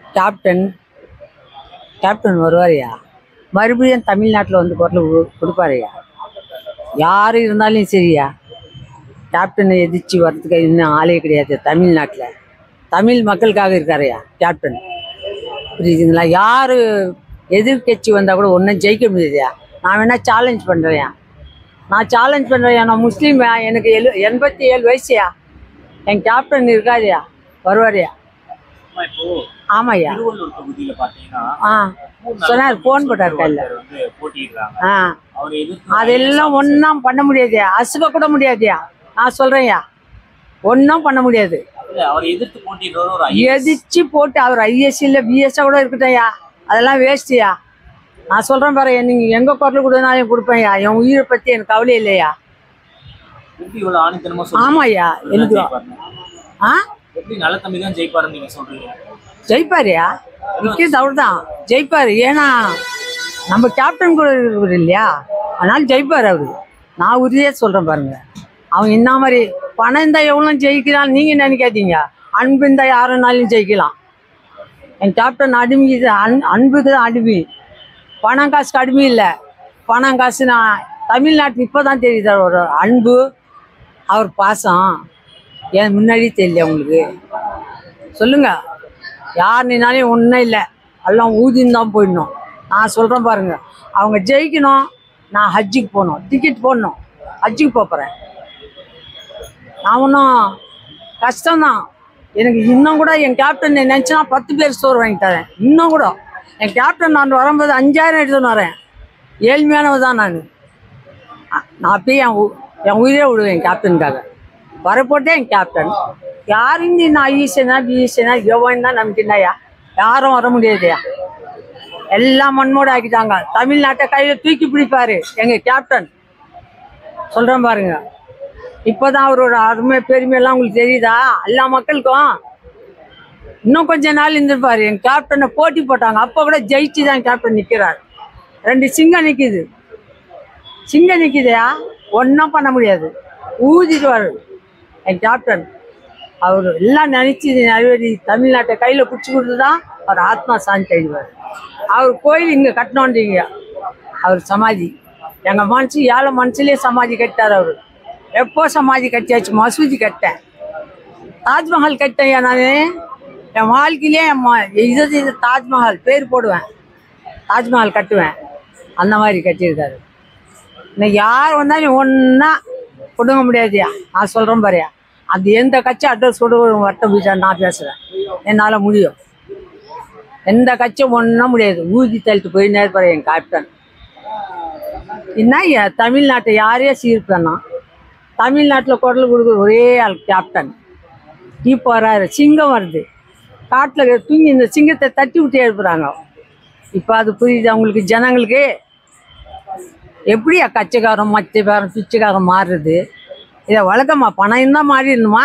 Captain captain வருவாருயா மறுபடியும் தமிழ்நாட்டில் வந்து குரல் கொடு- கொடுப்பாருயா யார் இருந்தாலும் சரியா கேப்டனை எதிர்த்து வர்றதுக்கு இன்னும் ஆளே கிடையாது தமிழ்நாட்டில் தமிழ் மக்களுக்காக இருக்காருயா கேப்டன் புரியுதுங்களா யார் எதிர்க்கட்சி வந்தால் கூட ஒன்றும் ஜெயிக்க முடியாதுயா நான் வேணா சேலஞ்ச் பண்ணுறேன் நான் சேலஞ்ச் பண்ணுறேன் நான் முஸ்லீம் எனக்கு எழு எண்பத்தி ஏழு வயசுயா என் கேப்டன் இருக்காருயா வருவாருயா அம்மா, இப்போ ஆமாய்யா திருவள்ளூர் தொகுதியில பாத்தீங்கன்னா ஆ மூணு நாலு சொன்னார் ஃபோன் போட்டார் கையில் ஒருத்தர் வந்து போட்டியிடுறாங்க ஆ அவர் எதிர்த்து அதெல்லாம் ஒன்றும் பண்ண முடியாதுயா அசுக கூட முடியாதுயா நான் சொல்கிறேன்யா ஒன்றும் பண்ண முடியாது இல்ல, அவர் எதிர்த்து போட்டியிடுறவர் ஒரு ஐயா எதிர்த்து போட்டு அவர் ஐஎஸ்சி இல்லை பிஎஸ்ஸா கூட இருக்கட்டும் அதெல்லாம் வேஸ்ட்டியா நான் சொல்கிறேன் பாரு நீங்கள் எங்கே குரல் கொடுனாலும் கொடுப்பேன்யா என் உயிரை பற்றி எனக்கு கவலை இல்லையா எப்படி இவ்வளவு ஆணித்தனமா சொல்றீங்க? ஆமாய்யா எனக்கு ஜெயிப்பாருன்னு. ஆ எப்படி நல்ல தம்பி தான் ஜெயிப்பாருன்னு நீங்க சொல்றீங்க ஜெயிப்பாருயா நிற்கிறது அவர் தான் ஜெயிப்பார் ஏன்னா நம்ம கேப்டன் கூட இருக்கிறது இல்லையா அதனால ஜெயிப்பார் அவரு நான் உறுதியாக சொல்கிறேன் பாருங்க அவன் என்ன மாதிரி பணம் இருந்தால் எவ்வளோ ஜெயிக்கிறான் நீங்கள் நினைக்காதீங்க அன்பு இருந்தால் யாருனாலும் ஜெயிக்கலாம் என் கேப்டன் அடிமை இது அன் அன்புக்கு தான் அடிமை பணம் காசுக்கு அடிமை இல்லை பணம் காசு நான் தமிழ்நாட்டுக்கு இப்போ தான் தெரியுது அவர் அன்பு அவர் பாசம் ஏன் முன்னாடி தெரியல உங்களுக்கு சொல்லுங்க யார் நின்னாலும் ஒன்றும் இல்லை எல்லாம் ஊதின்னு தான் போயிடணும் நான் சொல்கிறேன் பாருங்க அவங்க ஜெயிக்கணும் நான் ஹஜ்ஜுக்கு போகணும் டிக்கெட் போடணும் ஹஜ்ஜுக்கு போக போகிறேன் நான் ஒன்றும் கஷ்டம்தான் எனக்கு இன்னும் கூட என் கேப்டன் நினச்சினா பத்து பேர் ஸ்டோர் வாங்கி தரேன் இன்னும் கூட என் கேப்டன் நான் வரும்போது அஞ்சாயிரம் எடுத்துன்னு வரேன் ஏழ்மையானவ தான் நான் நான் போய் என் உ- என் உயிரே விடுவேன் என் கேப்டனுக்காக வரப்போட்டே என் கேப்டன் யாரும் நீ நான் ஈசனா பிஈசனா எவன் தான் நம்பிக்கையா யாரும் வர முடியாதுயா எல்லாம் மண்மோடு ஆக்கிட்டாங்க தமிழ்நாட்டை கையில தூக்கி பிடிப்பாரு எங்க கேப்டன் சொல்றேன் பாருங்க இப்போதான் அவரோட அருமை பெருமையெல்லாம் உங்களுக்கு தெரியுதா எல்லா மக்களுக்கும் இன்னும் கொஞ்ச நாள் இருந்திருப்பாரு என் கேப்டனை போட்டி போட்டாங்க அப்போ கூட ஜெயிச்சு தான் கேப்டன் நிற்கிறார் ரெண்டு சிங்கம் நிற்கிது சிங்கம் நிற்கிதையா ஒன்றும் பண்ண முடியாது ஊதிடுவார் என் கேப்டன் அவர் எல்லாம் நினச்சி நிறைவேறி தமிழ்நாட்டை கையில் பிடிச்சி கொடுத்து தான் அவர் ஆத்மா சாந்தி அடைவார் அவர் கோயில் இங்கே கட்டணுன்றீங்க அவர் சமாதி எங்கள் மனசு ஏழை மனசுலேயே சமாதி கட்டார் அவர் எப்போ சமாதி கட்டியாச்சு மசூதி கட்டேன் தாஜ்மஹால் கட்டேன் நான் என் வாழ்க்கையிலே என் ம- இது இது தாஜ்மஹால் பேர் போடுவேன் தாஜ்மஹால் கட்டுவேன் அந்த மாதிரி கட்டியிருக்காரு இன்னைக்கு யார் வந்தாலும் ஒன்றா கொடுங்க முடியாதுயா நான் சொல்கிறேன் பாருயா அது எந்த கட்சி அட்ரஸ் கொடுக்க வரட்டும் வீட்டா நான் பேசுகிறேன் என்னால் முடியும் எந்த கட்சியும் ஒன்றும் முடியாது ஊதி தள்ளிட்டு போயின்னே இருப்பார் என் கேப்டன் என்ன ஐயா, தமிழ்நாட்டை யாரையே சீர்ப்பேன்னா தமிழ்நாட்டில் குரல் கொடுக்குற ஒரே ஆள் கேப்டன் இப்போ வராரு சிங்கம் வருது காட்டில் தூங்கி இந்த சிங்கத்தை தட்டி விட்டு எழுப்புறாங்க இப்போ அது புரியுது அவங்களுக்கு ஜனங்களுக்கு எப்படியா கச்சைக்காரன் மச்சக்காரன் பிச்சைக்காரன் மாறுறது இதை வழக்கமா பணம் இருந்தால் மாறிடணுமா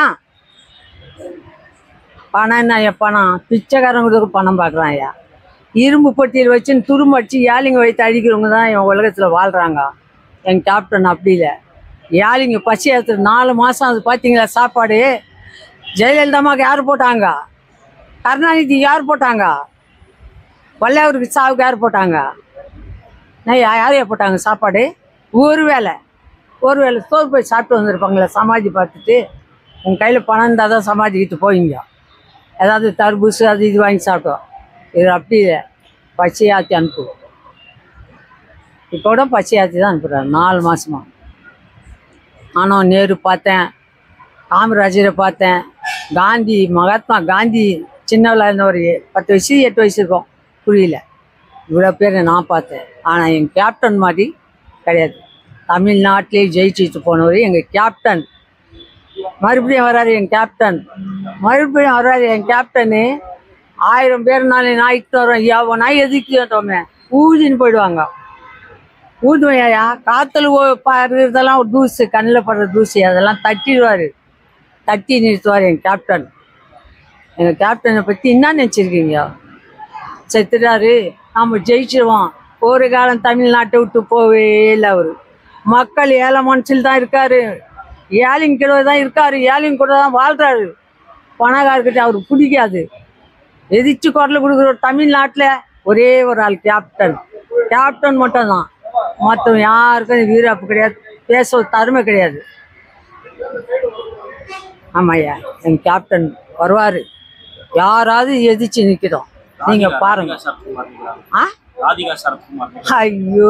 பணம் என்ன ஐயா பணம் பிச்சைக்காரங்களுக்கு பணம் பார்க்குறான் ஐயா இரும்பு பொட்டியில் வச்சுன்னு துரும்பு அடிச்சு ஏழைங்க வைத்து அடிக்கிறவங்க தான் என் உலகத்தில் வாழ்கிறாங்க என் கேப்டன் அப்படி இல்லை ஏழைங்க பசி எடுத்து நாலு மாதம் அது பார்த்தீங்களா சாப்பாடு ஜெயலலிதாமாவுக்கு யார் போட்டாங்க கருணாநிதி யார் போட்டாங்க வல்லையவருக்கு சாவுக்கு யார் போட்டாங்க நான் யா- யாரையா போட்டாங்க சாப்பாடு ஒரு வேளை ஒரு வேளை சோறு போய் சாப்பிட்டு வந்திருப்பாங்களே சமாதி பார்த்துட்டு உங்கள் கையில் பணம் இருந்தால் தான் சமாதிக்கிட்டு போவீங்க ஏதாவது தர்பூசு அது இது வாங்கி சாப்பிட்டோம் இது அப்படி இல்லை பச்சையாத்தி அனுப்புவோம் இப்போ கூட பச்சையாத்தி தான் அனுப்புகிறார் நாலு மாதமா நானும் நேரு பார்த்தேன் காமராஜரை பார்த்தேன் காந்தி மகாத்மா காந்தி சின்னவளாக இருந்த ஒரு பத்து வயசு எட்டு வயசு இருக்கும் புரியல இவ்வளோ பேரை நான் பார்த்தேன் ஆனால் என் கேப்டன் மாதிரி கிடையாது தமிழ்நாட்டிலே ஜெயிச்சுட்டு போனவர் எங்கள் கேப்டன் மறுபடியும் வராரு என் கேப்டன் மறுபடியும் வராரு என் கேப்டனு ஆயிரம் பேர்னாலே நான் இட்டு வரேன் எவனா எதுக்கிட்டோமே ஊதின்னு போயிடுவாங்க ஊதுவையா காத்துல ஓ- படுறதெல்லாம் ஒரு தூசு கண்ணில் படுற தூசி அதெல்லாம் தட்டிடுவார் தட்டி நிறுத்துவார் என் கேப்டன் எங்கள் கேப்டனை பற்றி என்ன நினச்சிருக்கீங்க செத்துட்டாரு நாம் ஜெயிச்சிருவோம் ஒரு காலம் தமிழ்நாட்டை விட்டு போவே இல்லை அவர் மக்கள் ஏழை மனசில் தான் இருக்காரு ஏழைங்க கூட தான் இருக்காரு ஏழைங்க கூட தான் வாழ்றாரு பணக்காரர்கிட்ட அவருக்கு பிடிக்காது எதிர்த்து குரல் கொடுக்குற ஒரு தமிழ்நாட்டில் ஒரே ஒரு ஆள் கேப்டன் கேப்டன் மட்டும்தான் மற்றவங்க யாருக்கும் வீராப்பு கிடையாது பேச ஒரு தருமை கிடையாது ஆமாய்யா என் கேப்டன் வருவார் யாராவது எதிர்த்து நிற்கிறோம் நீங்கள் ராதிகா- பாருங்க ராதிகா சரத்குமார் ஆ ராதிகா சரத்குமார் ஐயோ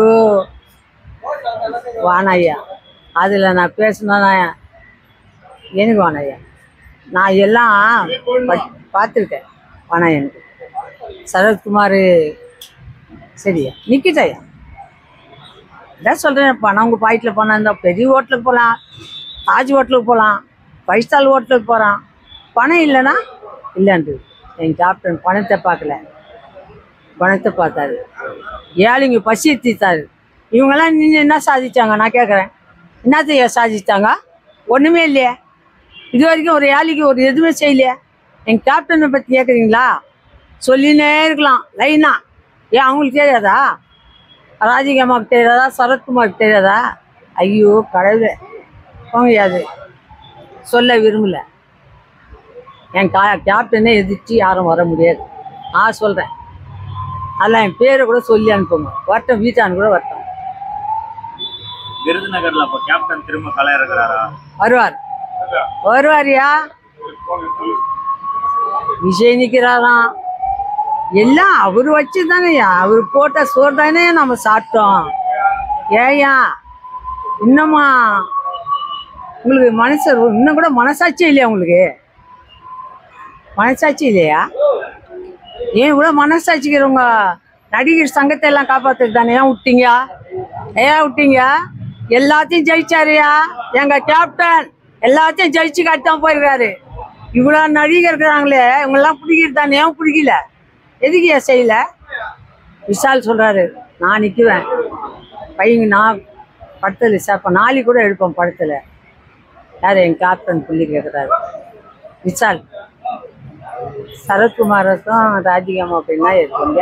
வானாய்யா அதில் நான் பேசணும்னா எனக்கு வானாய்யா நான் எல்லாம் ப- பார்த்துருக்கேன் வானா எனக்கு சரத்குமார் சரியா நிற்கிட்டாயா இதான் சொல்கிறேன் பணம் உங்கள் பாக்கெட்டில் பணம் இருந்தால் பெரிய ஹோட்டலுக்கு போகலாம் தாஜ் ஹோட்டலுக்கு போகலாம் ஃபைவ் ஸ்டார் ஹோட்டலுக்கு போகிறான் பணம் இல்லைன்னா இல்லைன்றது என் கேப்டன் பணத்தை பார்க்கல பணத்தை பார்த்தாரு ஏழைங்க பசி தீர்த்தாரு இவங்கெல்லாம் நின்று என்ன சாதிச்சாங்க நான் கேட்குறேன் என்னத்தைய சாதிச்சாங்க ஒன்றுமே இல்லையே இது வரைக்கும் ஒரு ஏழைக்கு ஒரு எதுவுமே செய்யலையே என் கேப்டனை பற்றி கேட்குறீங்களா சொல்லினே இருக்கலாம் லைனா ஏன் அவங்களுக்கு தெரியாதா ராஜிகம்மாவுக்கு தெரியாதா சரத்குமாருக்கு தெரியாதா ஐயோ கடவுளே போங்க அது சொல்ல விரும்பல என் கா கேப்டனே எதிர்த்து யாரும் வர முடியாது நான் சொல்கிறேன் அதில் என் பேரை கூட சொல்லி அனுப்புங்க வரட்டும் வீட்டான்னு கூட வரட்டும் விருதுநகர்ல அப்ப கேப்டன் திரும்ப களை இறங்குறாரா வருவார் வருவாரியா விஜய் நிற்கிறாராம் எல்லாம் அவர் வச்சு தானேயா அவர் போட்ட சோறு தானே நம்ம சாப்பிட்டோம் ஏயா இன்னுமா உங்களுக்கு மனசு இன்னும் கூட மனசாட்சி இல்லையா உங்களுக்கு மனசாட்சி இல்லையா ஏன் கூட மனசாட்சிக்கிறவங்க நடிகர் சங்கத்தை எல்லாம் காப்பாத்துறது தானே ஏன் விட்டீங்க ஏன் விட்டீங்க எல்லாத்தையும் ஜெயிச்சாருயா எங்க கேப்டன் எல்லாத்தையும் ஜெயிச்சு காட்டிதான் போயிருக்காரு இவ்வளோ நடிகர் இருக்கிறாங்களே இவங்கெல்லாம் பிடிக்கிறது தானே ஏன் பிடிக்கல எதுக்கு ஏன் செய்யல விஷால் சொல்றாரு நான் நிற்குவேன் பையங்க நான் படத்தில் சேர்ப்பேன் நாளைக்கு கூட எடுப்பேன் படத்தில் யார் என் கேப்டன் புள்ளி கேட்குறாரு விஷால் சரத்குமாருக்கும் ராஜிகாமா அப்படின்னா இருக்கீங்க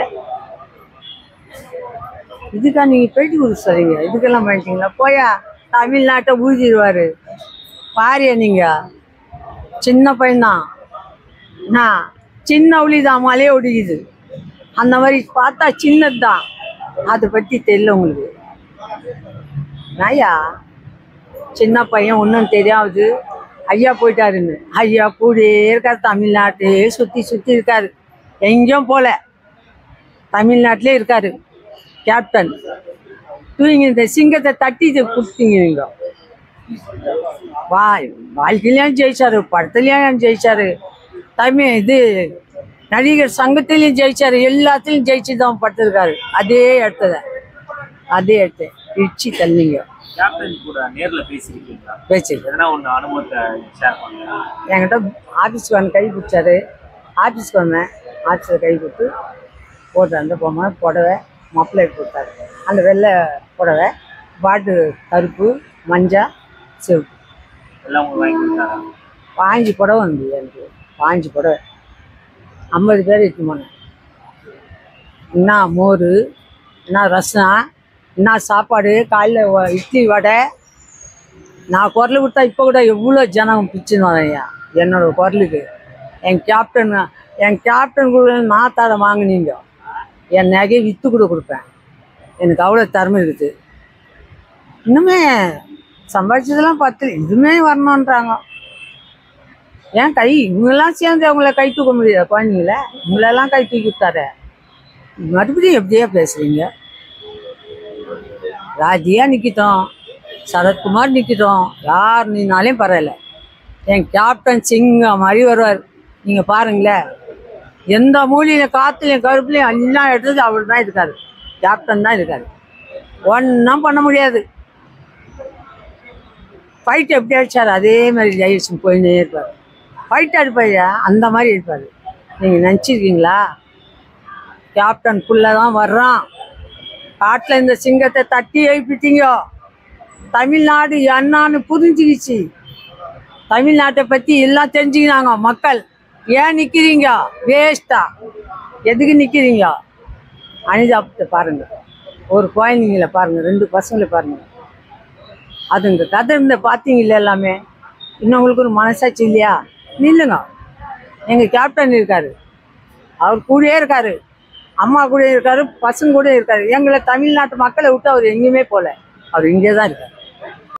இதுக்கா நீங்க பேட்டி கொடுக்க சொல்றீங்க இதுக்கெல்லாம் பண்ணிட்டீங்களா போயா தமிழ்நாட்டை ஊதிடுவாரு பாரியா நீங்க சின்ன பையன்தான் என்ன சின்ன உளிதான் மலையே ஒடிக்குது அந்த மாதிரி பார்த்தா சின்னது தான் அதை பற்றி தெரியல உங்களுக்கு நாயா சின்ன பையன் ஒன்றும் தெரியாது ஐயா போயிட்டாருன்னு ஐயா கூடயே இருக்காரு தமிழ்நாட்டையே சுற்றி சுற்றி இருக்காரு எங்கேயும் போல தமிழ்நாட்டிலே இருக்காரு கேப்டன் தூங்க இந்த சிங்கத்தை தட்டி இது கொடுத்தீங்க நீங்க வா வாழ்க்கையிலையும் ஜெயிச்சாரு படத்துலையும் ஜெயிச்சாரு தமிழ் இது நடிகர் சங்கத்திலையும் ஜெயிச்சாரு எல்லாத்துலயும் ஜெயிச்சு தான் படுத்திருக்காரு அதே இடத்துல அதே இடத்துல இடிச்சு தள்ளிங்க கேப்டன் கூட நேர்ல பேசியிருக்கீங்களா பேச்சு எதனா ஒண்ணு அனுபவத்தை ஷேர் பண்ணுங்க என்கிட்ட ஆஃபீஸ்க்கு வந்து கை பிடிச்சாரு ஆஃபீஸ்க்கு வந்தேன் ஆஃபீஸில் கை கொடுத்து போட்டு அந்த பொம்மை புடவை மப்பிளை கொடுத்தாரு அந்த வெள்ளை புடவை பாட்டு கருப்பு மஞ்சள் சிவப்பு எல்லாம் உங்களுக்கு வாங்கி கொடுத்தாரா பாஞ்சு புடவை வந்து எனக்கு பாஞ்சு புடவை ஐம்பது பேர் இட்டு போனேன் என்ன மோர் என்ன ரசம் என்ன சாப்பாடு காலையில் வ- இட்லி வடை நான் குரல் கொடுத்தா இப்போ கூட எவ்வளோ ஜனம் பிச்சுன்னு வரேன்யா என்னோட குரலுக்கு என் கேப்டன் என் கேப்டன் கூட நான் தர வாங்கினீங்க என் நகையை விற்று கூட கொடுப்பேன் எனக்கு அவ்வளோ திறமை இருக்குது இன்னுமே சம்பாதிச்சதெல்லாம் பத்து இதுவுமே வரணுன்றாங்க ஏன் கை இவங்கெல்லாம் சேர்ந்து அவங்கள கை தூக்க முடியாது குழந்தைங்கள இவங்களெல்லாம் கை தூக்கி விட்டாரு மறுபடியும் எப்படியா பேசுறீங்க ராஜியா நிற்கிட்டோம் சரத்குமார் நிற்கிட்டோம் யார் நின்னாலையும் பரவாயில்ல என் கேப்டன் சிங்கம் மாதிரி வருவார் நீங்கள் பாருங்களேன் எந்த மூலையில காற்றுலையும் கருப்புலையும் எல்லாம் எடுத்தது அவர் தான் இருக்காரு கேப்டன் தான் இருக்காரு ஒன்றும் பண்ண முடியாது ஃபைட் எப்படி அடிச்சார் அதே மாதிரி ஜெயிச்சு போயின்னே இருப்பார் ஃபைட் அடிப்பாரு அந்த மாதிரி இருப்பார் நீங்கள் நினச்சிருக்கீங்களா கேப்டன் புள்ள தான் வர்றான் காட்டில் இந்த சிங்கத்தை தட்டி எழுப்பிட்டீங்க தமிழ்நாடு என்னான்னு புரிஞ்சுக்கிச்சு தமிழ்நாட்டை பற்றி எல்லாம் தெரிஞ்சுக்கினாங்க மக்கள் ஏன் நிற்கிறீங்க வேஸ்டா எதுக்கு நிற்கிறீங்க அனிதாபத்தை பாருங்க ஒரு குழந்தைங்கள பாருங்க ரெண்டு பசங்களை பாருங்க அதுங்க கதை இருந்த பார்த்தீங்கல்ல எல்லாமே இன்னும் உங்களுக்கு ஒரு மனசாட்சி இல்லையா நில்லுங்க எங்கள் கேப்டன் இருக்காரு அவர் கூடயே இருக்காரு அம்மா கூட இருக்காரு பசங்க கூட இருக்காரு எங்களை தமிழ்நாட்டு மக்களை விட்டு அவர் எங்கேயுமே போகல அவர் இங்கே தான் இருக்காரு